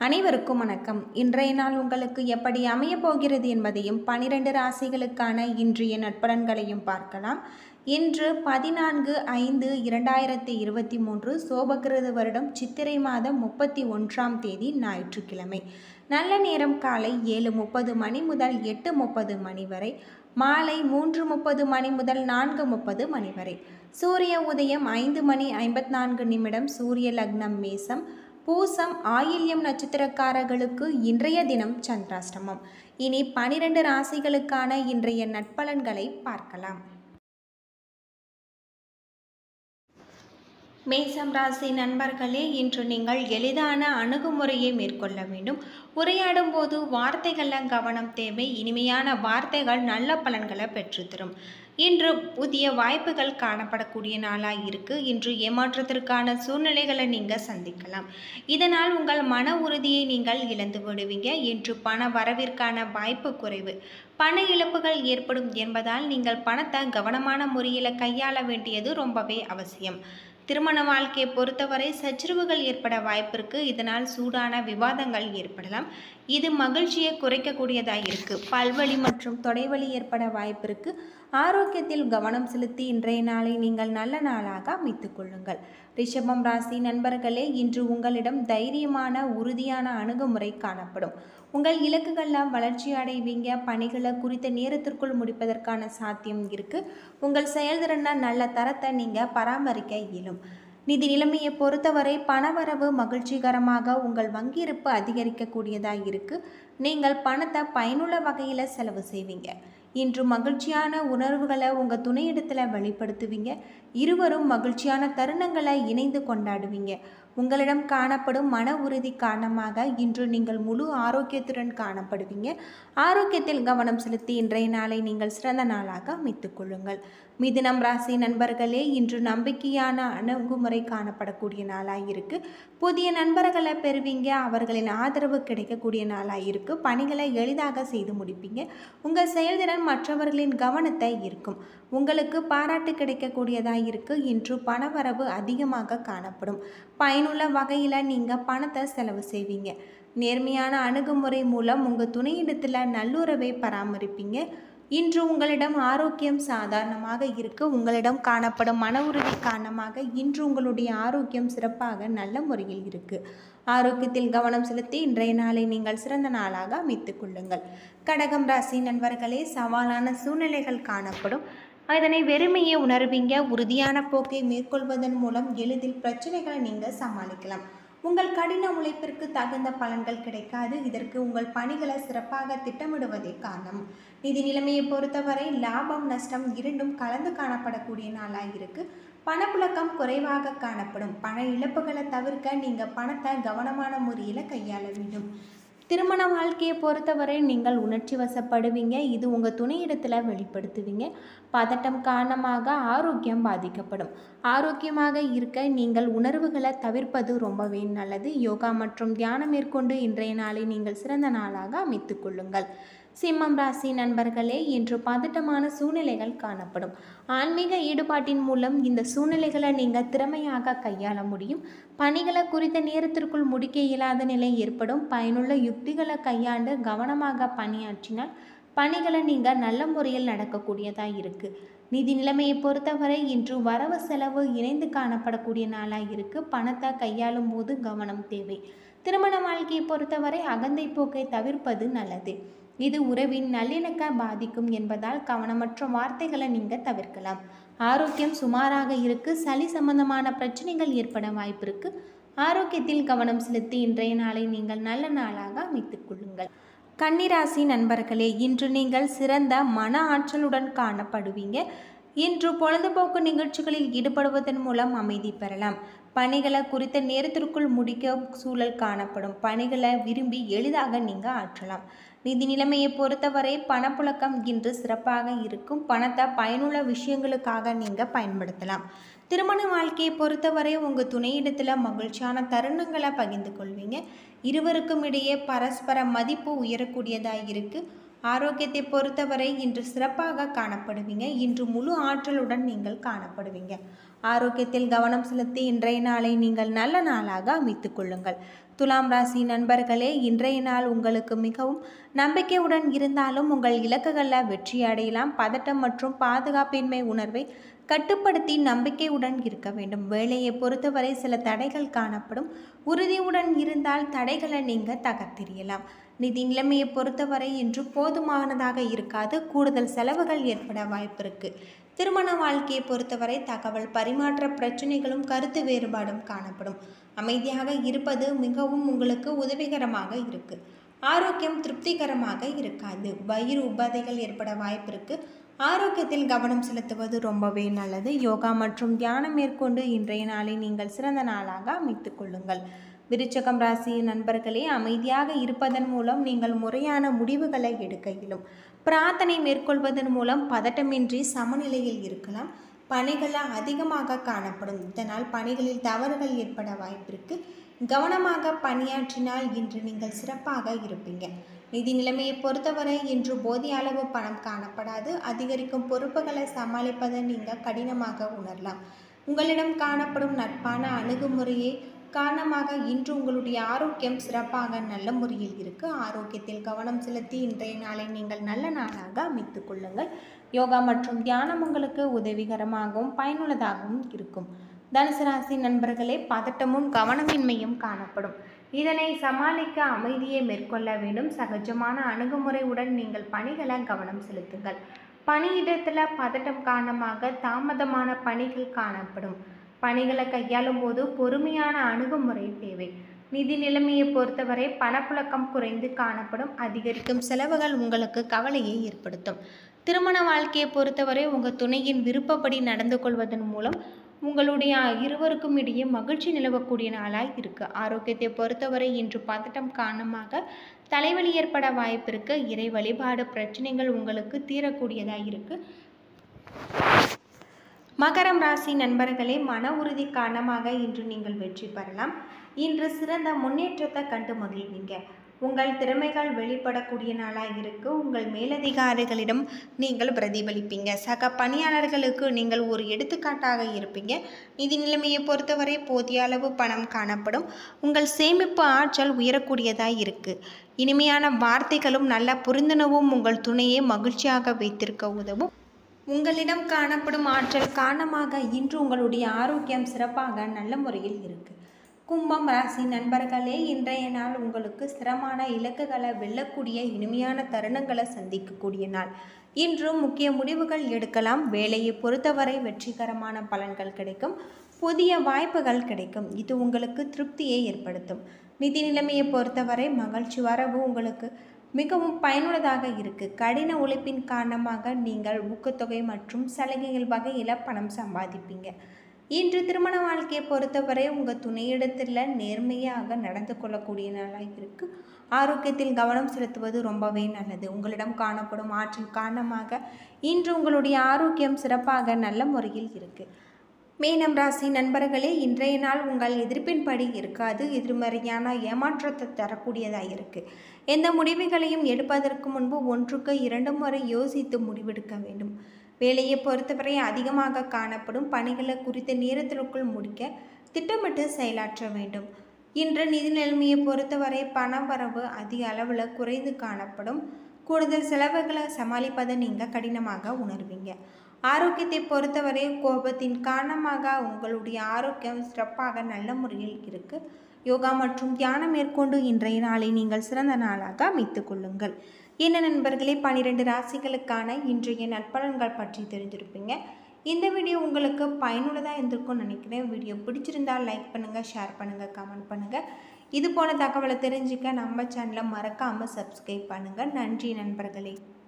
அனைவருக்கும் வணக்கம் இன்றைய நாள் உங்களுக்கு எப்படி அமையப் போகிறது என்பதையும் பனிரெண்டு ராசிகளுக்கான இன்றைய நட்பலன்களையும் பார்க்கலாம் இன்று பதினான்கு ஐந்து இரண்டாயிரத்தி இருபத்தி மூன்று சோபகிருத வருடம் சித்திரை மாதம் முப்பத்தி ஒன்றாம் தேதி ஞாயிற்றுக்கிழமை நல்ல நேரம் காலை ஏழு முப்பது மணி முதல் எட்டு முப்பது மணி வரை மாலை மூன்று முப்பது மணி முதல் நான்கு முப்பது மணி வரை சூரிய உதயம் ஐந்து மணி ஐம்பத்தி நான்கு நிமிடம் சூரிய லக்னம் மேசம் பூசம் ஆயில்யம் நட்சத்திரக்காரர்களுக்கு இன்றைய தினம் சந்திராஷ்டமம் இனி பனிரெண்டு ராசிகளுக்கான இன்றைய நட்பலன்களை பார்க்கலாம் மேசம் ராசி நண்பர்களே இன்று நீங்கள் எளிதான அணுகுமுறையை மேற்கொள்ள வேண்டும் உரையாடும் போது வார்த்தைகளில் கவனம் தேவை இனிமையான வார்த்தைகள் நல்ல பலன்களை பெற்றுத்தரும் இன்று புதிய வாய்ப்புகள் காணப்படக்கூடிய நாளாக இருக்கு இன்று ஏமாற்றத்திற்கான சூழ்நிலைகளை நீங்கள் சந்திக்கலாம் இதனால் உங்கள் மன உறுதியை நீங்கள் இழந்து விடுவீங்க இன்று பண வரவிற்கான வாய்ப்பு குறைவு பண இழப்புகள் ஏற்படும் என்பதால் நீங்கள் பணத்தை கவனமான முறையில் கையாள வேண்டியது ரொம்பவே அவசியம் திருமண வாழ்க்கையை பொறுத்தவரை சச்சரவுகள் ஏற்பட வாய்ப்பிருக்கு இதனால் சூடான விவாதங்கள் ஏற்படலாம் இது மகிழ்ச்சியை குறைக்கக்கூடியதாக இருக்குது பல்வலி மற்றும் தொடைவலி ஏற்பட வாய்ப்பிருக்கு ஆரோக்கியத்தில் கவனம் செலுத்தி இன்றைய நாளை நீங்கள் நல்ல நாளாக அமைத்துக் கொள்ளுங்கள் ரிஷபம் ராசி நண்பர்களே இன்று உங்களிடம் தைரியமான உறுதியான அணுகுமுறை காணப்படும் உங்கள் இலக்குகள்லாம் வளர்ச்சி அடைவீங்க பணிகளை குறித்த நேரத்திற்குள் முடிப்பதற்கான சாத்தியம் இருக்குது உங்கள் செயல்திறனை நல்ல தரத்தை நீங்கள் பராமரிக்க இயலும் நிதி நிலைமையை பொறுத்தவரை பணவரவு மகிழ்ச்சிகரமாக உங்கள் வங்கியிருப்பு அதிகரிக்கக்கூடியதாக இருக்குது நீங்கள் பணத்தை பயனுள்ள வகையில் செலவு செய்வீங்க இன்று மகிழ்ச்சியான உணர்வுகளை உங்கள் துணையிடத்தில் வெளிப்படுத்துவீங்க இருவரும் மகிழ்ச்சியான தருணங்களை இணைந்து கொண்டாடுவீங்க உங்களிடம் காணப்படும் மன உறுதி காரணமாக இன்று நீங்கள் முழு ஆரோக்கியத்துடன் காணப்படுவீங்க ஆரோக்கியத்தில் கவனம் செலுத்தி இன்றைய நாளை நீங்கள் சிறந்த நாளாக அமைத்துக் கொள்ளுங்கள் மிதுனம் ராசி நண்பர்களே இன்று நம்பிக்கையான அணுகுமுறை காணப்படக்கூடிய நாளாக இருக்கு புதிய நண்பர்களை பெறுவீங்க அவர்களின் ஆதரவு கிடைக்கக்கூடிய நாளாக இருக்கு பணிகளை எளிதாக செய்து முடிப்பீங்க உங்கள் செயல்திறன் மற்றவர்களின் கவனத்தை ஈர்க்கும் உங்களுக்கு பாராட்டு கிடைக்கக்கூடியதாக இருக்கு இன்று பணவரவு அதிகமாக காணப்படும் பயனுள்ள வகையில் நீங்கள் பணத்தை செலவு செய்வீங்க நேர்மையான அணுகுமுறை மூலம் உங்கள் துணையிடத்தில் நல்லுறவை பராமரிப்பீங்க இன்று உங்களிடம் ஆரோக்கியம் சாதாரணமாக இருக்கு உங்களிடம் காணப்படும் மன உறுதி காரணமாக இன்று உங்களுடைய ஆரோக்கியம் சிறப்பாக நல்ல முறையில் இருக்கு ஆரோக்கியத்தில் கவனம் செலுத்தி இன்றைய நாளை நீங்கள் சிறந்த நாளாக அமைத்துக் கொள்ளுங்கள் கடகம் ராசி நண்பர்களே சவாலான சூழ்நிலைகள் காணப்படும் அதனை வெறுமையை உணர்வீங்க உறுதியான போக்கை மேற்கொள்வதன் மூலம் எளிதில் பிரச்சனைகளை நீங்கள் சமாளிக்கலாம் உங்கள் கடின உழைப்பிற்கு தகுந்த பலன்கள் கிடைக்காது இதற்கு உங்கள் பணிகளை சிறப்பாக திட்டமிடுவதே காரணம் நிதி நிலைமையை பொறுத்தவரை லாபம் நஷ்டம் இரண்டும் கலந்து காணப்படக்கூடிய நாளாக இருக்கு பணப்புழக்கம் குறைவாக காணப்படும் பண இழப்புகளை தவிர்க்க நீங்கள் பணத்தை கவனமான முறையில் கையாள வேண்டும் திருமண வாழ்க்கையை பொறுத்தவரை நீங்கள் உணர்ச்சி வசப்படுவீங்க இது உங்கள் துணையிடத்தில் வெளிப்படுத்துவீங்க பதட்டம் காரணமாக ஆரோக்கியம் பாதிக்கப்படும் ஆரோக்கியமாக இருக்க நீங்கள் உணர்வுகளை தவிர்ப்பது ரொம்பவே நல்லது யோகா மற்றும் தியானம் மேற்கொண்டு இன்றைய நாளை நீங்கள் சிறந்த நாளாக அமைத்துக் கொள்ளுங்கள் சிம்மம் ராசி நண்பர்களே இன்று பதட்டமான சூழ்நிலைகள் காணப்படும் ஆன்மீக ஈடுபாட்டின் மூலம் இந்த சூழ்நிலைகளை நீங்கள் திறமையாக கையாள முடியும் பணிகளை குறித்த நேரத்திற்குள் முடிக்க இயலாத நிலை ஏற்படும் பயனுள்ள யுக்திகளை கையாண்டு கவனமாக பணியாற்றினால் பணிகளை நீங்கள் நல்ல முறையில் நடக்கக்கூடியதாக இருக்குது நிதி நிலைமையை பொறுத்தவரை இன்று வரவு செலவு இணைந்து காணப்படக்கூடிய நாளாக இருக்குது பணத்தை கையாளும் போது கவனம் தேவை திருமண வாழ்க்கையை பொறுத்தவரை அகந்தை போக்கை தவிர்ப்பது நல்லது இது உறவின் நல்லிணக்க பாதிக்கும் என்பதால் கவனமற்ற வார்த்தைகளை நீங்கள் தவிர்க்கலாம் ஆரோக்கியம் சுமாராக இருக்கு சளி சம்பந்தமான பிரச்சனைகள் ஏற்பட வாய்ப்பு இருக்கு ஆரோக்கியத்தில் கவனம் செலுத்தி இன்றைய நாளை நீங்கள் நல்ல நாளாக அமைத்துக் கொள்ளுங்கள் கன்னிராசி நண்பர்களே இன்று நீங்கள் சிறந்த மன ஆற்றலுடன் காணப்படுவீங்க இன்று பொழுதுபோக்கு நிகழ்ச்சிகளில் ஈடுபடுவதன் மூலம் அமைதி பெறலாம் பணிகளை குறித்த நேரத்திற்குள் முடிக்க சூழல் காணப்படும் பணிகளை விரும்பி எளிதாக நீங்கள் ஆற்றலாம் நிதி நிலைமையை பொறுத்தவரை பணப்புழக்கம் இன்று சிறப்பாக இருக்கும் பணத்தை பயனுள்ள விஷயங்களுக்காக நீங்கள் பயன்படுத்தலாம் திருமண வாழ்க்கையை பொறுத்தவரை உங்கள் துணையிடத்தில் மகிழ்ச்சியான தருணங்களை பகிர்ந்து கொள்வீங்க இருவருக்கும் இடையே பரஸ்பர மதிப்பு உயரக்கூடியதாக இருக்குது ஆரோக்கியத்தை பொறுத்தவரை இன்று சிறப்பாக காணப்படுவீங்க இன்று முழு ஆற்றலுடன் நீங்கள் காணப்படுவீங்க ஆரோக்கியத்தில் கவனம் செலுத்தி இன்றைய நாளை நீங்கள் நல்ல நாளாக அமைத்துக் கொள்ளுங்கள் துலாம் ராசி நண்பர்களே இன்றைய நாள் உங்களுக்கு மிகவும் நம்பிக்கையுடன் இருந்தாலும் உங்கள் இலக்குகளில் வெற்றி அடையலாம் பதட்டம் மற்றும் பாதுகாப்பின்மை உணர்வை கட்டுப்படுத்தி நம்பிக்கையுடன் இருக்க வேண்டும் வேலையை பொறுத்தவரை சில தடைகள் காணப்படும் உறுதியுடன் இருந்தால் தடைகளை நீங்கள் தகர்த்தெறியலாம் நிதி நிலைமையை பொறுத்தவரை இன்று போதுமானதாக இருக்காது கூடுதல் செலவுகள் ஏற்பட வாய்ப்பு இருக்கு திருமண வாழ்க்கையை பொறுத்தவரை தகவல் பரிமாற்ற பிரச்சனைகளும் கருத்து வேறுபாடும் காணப்படும் அமைதியாக இருப்பது மிகவும் உங்களுக்கு உதவிகரமாக இருக்கு ஆரோக்கியம் திருப்திகரமாக இருக்காது வயிறு உபாதைகள் ஏற்பட வாய்ப்பு இருக்கு ஆரோக்கியத்தில் கவனம் செலுத்துவது ரொம்பவே நல்லது யோகா மற்றும் தியானம் மேற்கொண்டு இன்றைய நாளை நீங்கள் சிறந்த நாளாக அமைத்துக் கொள்ளுங்கள் விருச்சகம் ராசி நண்பர்களே அமைதியாக இருப்பதன் மூலம் நீங்கள் முறையான முடிவுகளை எடுக்க இயலும் பிரார்த்தனை மேற்கொள்வதன் மூலம் பதட்டமின்றி சமநிலையில் இருக்கலாம் பணிகள் அதிகமாக காணப்படும் இதனால் பணிகளில் தவறுகள் ஏற்பட வாய்ப்பிருக்கு கவனமாக பணியாற்றினால் இன்று நீங்கள் சிறப்பாக இருப்பீங்க நிதி நிலைமையை பொறுத்தவரை இன்று போதிய அளவு பணம் காணப்படாது அதிகரிக்கும் பொறுப்புகளை சமாளிப்பதை நீங்கள் கடினமாக உணரலாம் உங்களிடம் காணப்படும் நட்பான அணுகுமுறையை காரணமாக இன்று உங்களுடைய ஆரோக்கியம் சிறப்பாக நல்ல முறையில் இருக்கு ஆரோக்கியத்தில் கவனம் செலுத்தி இன்றைய நாளை நீங்கள் நல்ல நாளாக அமைத்துக் கொள்ளுங்கள் யோகா மற்றும் தியானம் உங்களுக்கு உதவிகரமாகவும் பயனுள்ளதாகவும் இருக்கும் தனுசு ராசி நண்பர்களே பதட்டமும் கவனமின்மையும் காணப்படும் இதனை சமாளிக்க அமைதியை மேற்கொள்ள வேண்டும் சகஜமான அணுகுமுறையுடன் நீங்கள் பணிகளை கவனம் செலுத்துங்கள் பணியிடத்தில் பதட்டம் காரணமாக தாமதமான பணிகள் காணப்படும் பணிகளை கையாளும் போது பொறுமையான அணுகுமுறை தேவை நிதி நிலைமையை பொறுத்தவரை பணப்புழக்கம் குறைந்து காணப்படும் அதிகரிக்கும் செலவுகள் உங்களுக்கு கவலையை ஏற்படுத்தும் திருமண வாழ்க்கையை பொறுத்தவரை உங்கள் துணையின் விருப்பப்படி நடந்து கொள்வதன் மூலம் உங்களுடைய இருவருக்கும் இடையே மகிழ்ச்சி நிலவக்கூடிய நாளாய் இருக்கு ஆரோக்கியத்தை பொறுத்தவரை இன்று பதட்டம் காரணமாக தலைவலி ஏற்பட வாய்ப்பு இருக்கு இறை வழிபாடு பிரச்சனைகள் உங்களுக்கு தீரக்கூடியதாக இருக்கு மகரம் ராசி நண்பர்களே மன உறுதி காரணமாக இன்று நீங்கள் வெற்றி பெறலாம் இன்று சிறந்த முன்னேற்றத்தை கண்டு மகிழ்வீங்க உங்கள் திறமைகள் வெளிப்படக்கூடிய நாளாக இருக்கு உங்கள் மேலதிகாரிகளிடம் நீங்கள் பிரதிபலிப்பீங்க சக பணியாளர்களுக்கு நீங்கள் ஒரு எடுத்துக்காட்டாக இருப்பீங்க நிதி நிலைமையை பொறுத்தவரை போதிய அளவு பணம் காணப்படும் உங்கள் சேமிப்பு ஆற்றல் உயரக்கூடியதாக இருக்கு இனிமையான வார்த்தைகளும் நல்ல புரிந்துணர்வும் உங்கள் துணையை மகிழ்ச்சியாக வைத்திருக்க உதவும் உங்களிடம் காணப்படும் ஆற்றல் காரணமாக இன்று உங்களுடைய ஆரோக்கியம் சிறப்பாக நல்ல முறையில் இருக்கு கும்பம் ராசி நண்பர்களே இன்றைய நாள் உங்களுக்கு ஸ்திரமான இலக்குகளை வெல்லக்கூடிய இனிமையான தருணங்களை சந்திக்கக்கூடிய நாள் இன்று முக்கிய முடிவுகள் எடுக்கலாம் வேலையை பொறுத்தவரை வெற்றிகரமான பலன்கள் கிடைக்கும் புதிய வாய்ப்புகள் கிடைக்கும் இது உங்களுக்கு திருப்தியை ஏற்படுத்தும் நிதி நிலைமையை பொறுத்தவரை மகிழ்ச்சி வரவு உங்களுக்கு மிகவும் பயனுள்ளதாக இருக்கு கடின உழைப்பின் காரணமாக நீங்கள் ஊக்கத்தொகை மற்றும் சலுகைகள் வகையில் பணம் சம்பாதிப்பீங்க இன்று திருமண வாழ்க்கையை பொறுத்தவரை உங்கள் துணையிடத்தில் நேர்மையாக நடந்து கொள்ளக்கூடிய நாளாக இருக்கு ஆரோக்கியத்தில் கவனம் செலுத்துவது ரொம்பவே நல்லது உங்களிடம் காணப்படும் ஆற்றல் காரணமாக இன்று உங்களுடைய ஆரோக்கியம் சிறப்பாக நல்ல முறையில் இருக்கு மேனம் ராசி நண்பர்களே இன்றைய நாள் உங்கள் எதிர்ப்பின்படி இருக்காது எதிர்மறையான ஏமாற்றத்தை தரக்கூடியதாக இருக்குது எந்த முடிவுகளையும் எடுப்பதற்கு முன்பு ஒன்றுக்கு இரண்டு முறை யோசித்து முடிவெடுக்க வேண்டும் வேலையை பொறுத்தவரை அதிகமாக காணப்படும் பணிகளை குறித்த நேரத்திற்குள் முடிக்க திட்டமிட்டு செயலாற்ற வேண்டும் இன்று நிதி நிலைமையை பொறுத்தவரை பண வரவு அதிக அளவில் குறைந்து காணப்படும் கூடுதல் செலவுகளை சமாளிப்பதை நீங்கள் கடினமாக உணர்வீங்க ஆரோக்கியத்தை பொறுத்தவரை கோபத்தின் காரணமாக உங்களுடைய ஆரோக்கியம் சிறப்பாக நல்ல முறையில் இருக்கு யோகா மற்றும் தியானம் மேற்கொண்டு இன்றைய நாளை நீங்கள் சிறந்த நாளாக அமைத்துக் கொள்ளுங்கள் என்ன நண்பர்களே பன்னிரெண்டு ராசிகளுக்கான இன்றைய நற்பலன்கள் பற்றி தெரிஞ்சிருப்பீங்க இந்த வீடியோ உங்களுக்கு பயனுள்ளதாக இருந்திருக்கும்னு நினைக்கிறேன் வீடியோ பிடிச்சிருந்தால் லைக் பண்ணுங்கள் ஷேர் பண்ணுங்கள் கமெண்ட் பண்ணுங்கள் இது போன தகவலை தெரிஞ்சுக்க நம்ம சேனலை மறக்காமல் சப்ஸ்கிரைப் பண்ணுங்கள் நன்றி நண்பர்களே